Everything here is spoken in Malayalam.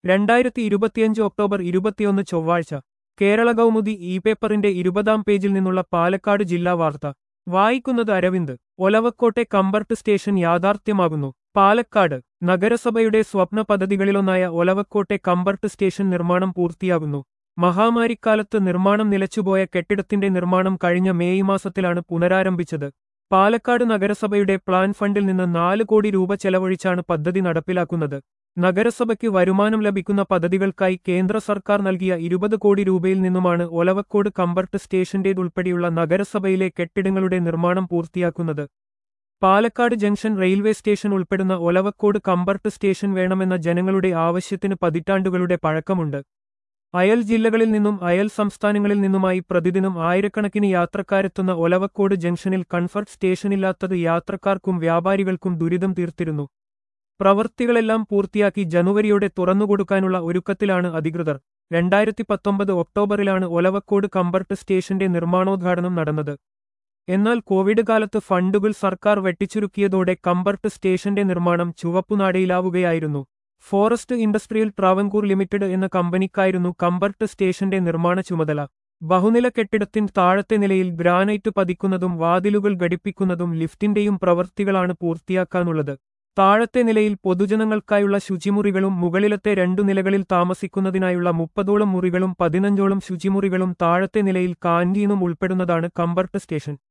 രണ്ടായിരത്തി ഇരുപത്തിയഞ്ച് ഒക്ടോബർ ഇരുപത്തിയൊന്ന് ചൊവ്വാഴ്ച കേരള കൗമുദി ഇ പേപ്പറിന്റെ ഇരുപതാം പേജിൽ നിന്നുള്ള പാലക്കാട് ജില്ലാ വാർത്ത വായിക്കുന്നത് അരവിന്ദ് ഒലവക്കോട്ടെ കമ്പർട്ട് സ്റ്റേഷൻ യാഥാർത്ഥ്യമാകുന്നു പാലക്കാട് നഗരസഭയുടെ സ്വപ്ന പദ്ധതികളിലൊന്നായ ഒലവക്കോട്ടെ കമ്പർട്ട് സ്റ്റേഷൻ നിർമ്മാണം പൂർത്തിയാകുന്നു മഹാമാരിക്കാലത്ത് നിർമ്മാണം നിലച്ചുപോയ കെട്ടിടത്തിന്റെ നിർമ്മാണം കഴിഞ്ഞ മേയ് മാസത്തിലാണ് പുനരാരംഭിച്ചത് പാലക്കാട് നഗരസഭയുടെ പ്ലാൻ ഫണ്ടിൽ നിന്ന് നാല് കോടി രൂപ ചെലവഴിച്ചാണ് പദ്ധതി നടപ്പിലാക്കുന്നത് നഗരസഭയ്ക്ക് വരുമാനം ലഭിക്കുന്ന പദ്ധതികൾക്കായി കേന്ദ്ര സർക്കാർ നൽകിയ ഇരുപത് കോടി രൂപയിൽ നിന്നുമാണ് ഒലവക്കോട് കമ്പർട്ട് സ്റ്റേഷന്റേതുൾപ്പെടെയുള്ള നഗരസഭയിലെ കെട്ടിടങ്ങളുടെ നിർമ്മാണം പൂർത്തിയാക്കുന്നത് പാലക്കാട് ജംഗ്ഷൻ റെയിൽവേ സ്റ്റേഷൻ ഉൾപ്പെടുന്ന ഒലവക്കോട് കമ്പർട്ട് സ്റ്റേഷൻ വേണമെന്ന ജനങ്ങളുടെ ആവശ്യത്തിന് പതിറ്റാണ്ടുകളുടെ പഴക്കമുണ്ട് അയൽ ജില്ലകളിൽ നിന്നും അയൽ സംസ്ഥാനങ്ങളിൽ നിന്നുമായി പ്രതിദിനം ആയിരക്കണക്കിന് യാത്രക്കാരെത്തുന്ന ഒലവക്കോട് ജംഗ്ഷനിൽ കൺഫർട്ട് സ്റ്റേഷനില്ലാത്തത് യാത്രക്കാർക്കും വ്യാപാരികൾക്കും ദുരിതം തീർത്തിരുന്നു പ്രവൃത്തികളെല്ലാം പൂർത്തിയാക്കി ജനുവരിയോടെ തുറന്നുകൊടുക്കാനുള്ള ഒരുക്കത്തിലാണ് അധികൃതർ രണ്ടായിരത്തി പത്തൊമ്പത് ഒക്ടോബറിലാണ് ഒലവക്കോട് കമ്പർട്ട് സ്റ്റേഷന്റെ നിർമ്മാണോദ്ഘാടനം നടന്നത് എന്നാൽ കോവിഡ് കാലത്ത് ഫണ്ടുകൾ സർക്കാർ വെട്ടിച്ചുരുക്കിയതോടെ കമ്പർട്ട് സ്റ്റേഷന്റെ നിർമ്മാണം ചുവപ്പുനാടയിലാവുകയായിരുന്നു ഫോറസ്റ്റ് ഇൻഡസ്ട്രിയൽ ട്രാവൻകൂർ ലിമിറ്റഡ് എന്ന കമ്പനിക്കായിരുന്നു കമ്പർട്ട് സ്റ്റേഷന്റെ നിർമ്മാണ ചുമതല ബഹുനില കെട്ടിടത്തിന് താഴത്തെ നിലയിൽ ഗ്രാനൈറ്റ് പതിക്കുന്നതും വാതിലുകൾ ഘടിപ്പിക്കുന്നതും ലിഫ്റ്റിന്റെയും പ്രവൃത്തികളാണ് പൂർത്തിയാക്കാനുള്ളത് താഴത്തെ നിലയിൽ പൊതുജനങ്ങൾക്കായുള്ള ശുചിമുറികളും മുകളിലത്തെ രണ്ടു നിലകളിൽ താമസിക്കുന്നതിനായുള്ള മുപ്പതോളം മുറികളും പതിനഞ്ചോളം ശുചിമുറികളും താഴത്തെ നിലയിൽ കാന്റീനും ഉൾപ്പെടുന്നതാണ് കമ്പർട്ട് സ്റ്റേഷൻ